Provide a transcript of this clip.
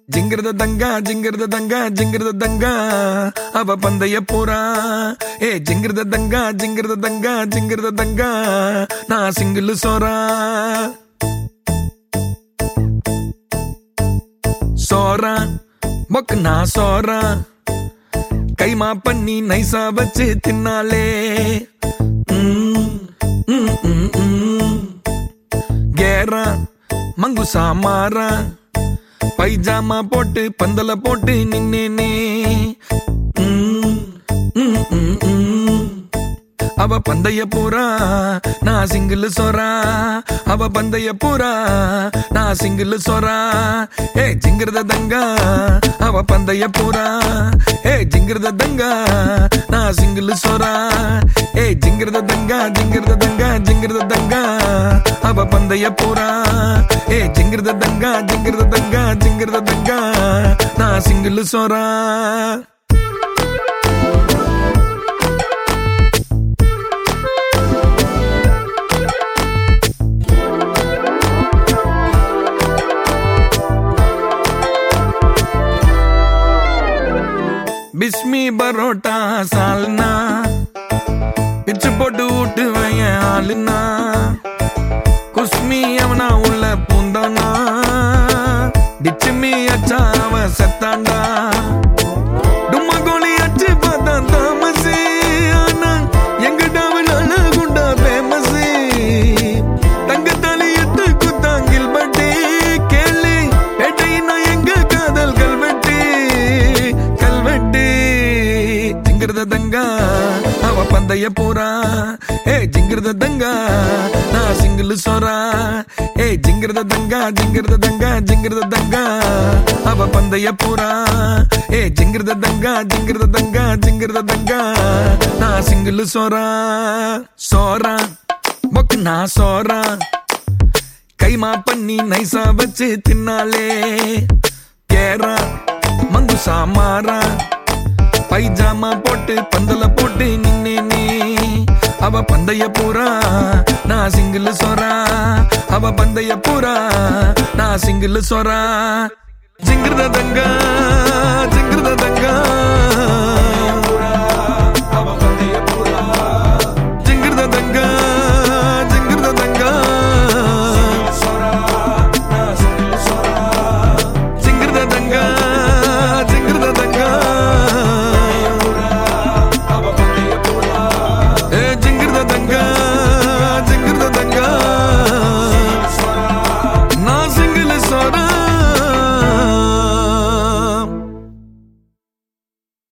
ஜிங்கிருத தங்கா ஜிங்கிருத தங்கா ஜிங்கிருத தங்கா அவ பந்தய போறா ஏ ஜிங்கிருத தங்கா ஜிங்கிருத தங்கா ஜிங்கிருத தங்கா நான் சிங்கிள் சோறா சோறா மொக்கு நான் சோறா கைமா பண்ணி நைசா வச்சு தின்னாலே ம், ம், ம், ம். கேரா மங்குசா மாறா பைஜாமா போட்டு பந்தல போட்டு நின்னேனே ம், ம், ம், ம். அவ பந்தய பூரா நான் சிங்கிள் சோறா அவ பந்தய பூரா நான் சிங்கிள் சோறா ஏ ஜிங்கிருத தங்கா அவ பந்தய பூரா ஏ ஜிங்கிருத தங்கா நான் சிங்கிள் சோறா ஏ ஜிங்கிருத தங்கா ஜிங்கிருத தங்கா ஜிங்கிருத தங்கா அவ பந்தய பூரா ஏ ஜிங்கிருத தங்கா ஜிங்கிருத தங்கா ஜிங்கிருத தங்கா நான் சிங்கிள் சோறா பிஸ்மி பரோட்டா சால்னா பிச்சு போட்டு விட்டு வையன் ஆளுனா குஸ்மி அவனா உள்ள பூந்தானா டிச்சுமி அச்சா அவன் செத்தாண்டா டும்மா கோலி அச்சு பார்த்தா தாமசி ஆனா எங்க டாவில் அழகுண்டா ஃபேமஸ் தங்க தலையத்து குத்தாங்கில் பட்டி கேளு பேட்டையினா எங்க காதல் கல்வெட்டு கல்வெட்டு ஜிங்கிருத தங்கா அவ பந்தய போறா ஏ ஜிங்கிருத தங்கா நான் சிங்கிள் சோறா ஏ ஜிங்கிருத தங்கா ஜிங்கிருத தங்கா ஜிங்கிருத தங்கா அவ பந்தய போறா ஏ ஜிங்கிருத தங்கா ஜிங்கிருத தங்கா ஜிங்கிருத தங்கா நான் சிங்கிள் சோறா சோறா மொக்கு நான் சோறா கைமா பண்ணி நைசா வச்சு தின்னாலே கேரா மங்குசா மாறா பைஜாமா போட்டு பந்தல போட்டு நின்னேனே அவ பந்தய பூரா நான் சிங்கிள் சோறா அவ பந்தய பூரா நான் சிங்கிள் சோறா